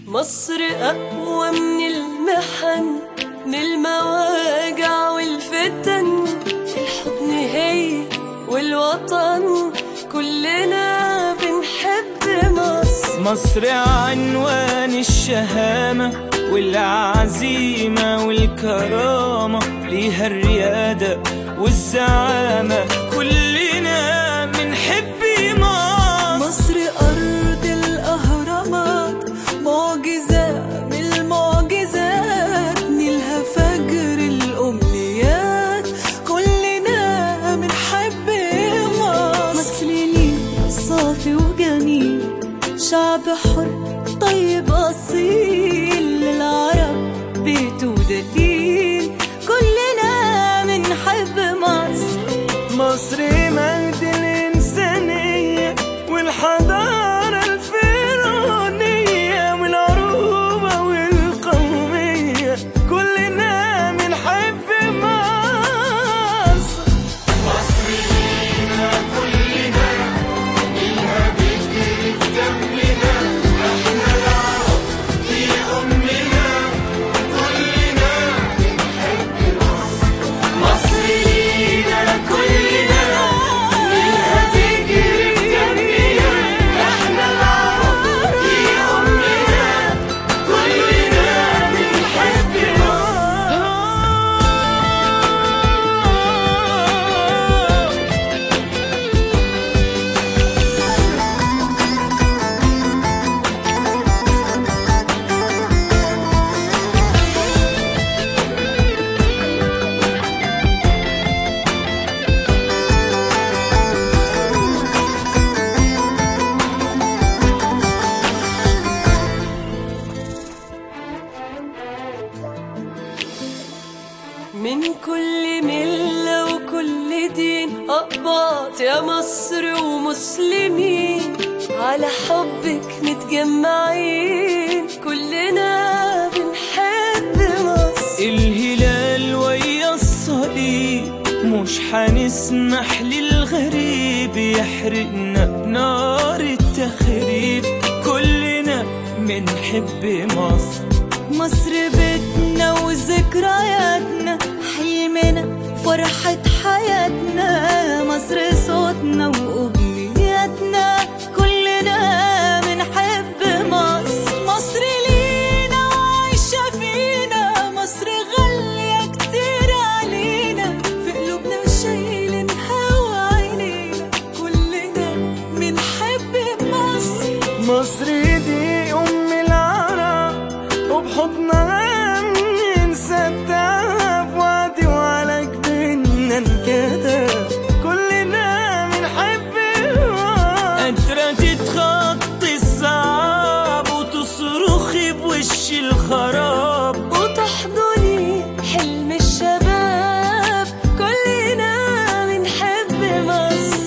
مصر أقوى من المحن من المواجع والفتن الحضن هي والوطن كلنا بنحب مصر مصر عنوان الشهامة والعزيمة والكرامة ليها الريادة والزعامة كلنا بنحب مصر مصر أرض الأهرامات معجزة من المعجزات نيلها فجر الأمنيات كلنا بنحب مصر مصر نيل صافي وجميل شعب حر طيب أصيل للعرب بيت ودليل كلنا بنحب مصر مصر مجد الإنسانية والحضارة الفرعونية والعروبة والقومية كلنا بنحب مصر مصر لينا كلنا منها تجري في دمنا احنا العرب في أمنا كلنا بنحب من كل ملة وكل دين أقباط يا مصر ومسلمين على حبك متجمعين كلنا بنحب مصر الهلال ويا الصليب مش حنسمح للغريب يحرقنا بنار التخريب كلنا بنحب مصر مصر بيتنا وذكرياتنا حلمنا فرحة حياتنا مصر صوتنا وأمنياتنا كلنا بنحب مصر مصر لينا وعايشة فينا مصر غالية كتير علينا في قلوبنا شايلينها وعينينا كلنا بنحب مصر مصر دي أم العرب وبحضنها ننسى التعب وعدي وعلى جبيننا انكتب كلنا بنحب قادرة تتخطي الصعب وتصرخي بوش الخراب وتحضني حلم الشباب كلنا بنحب مصر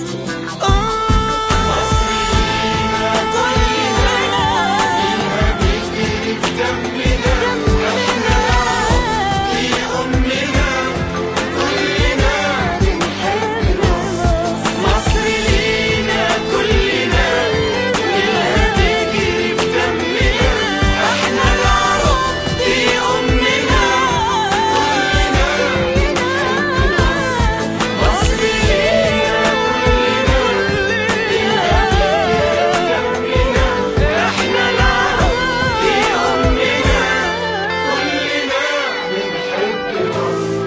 مصر لينا كلنا منها تجري في دمنا احنا العرب في أمنا مصر لينا كلنا منها تجري في دمنا احنا العرب في أمنا كلنا بنحب مصر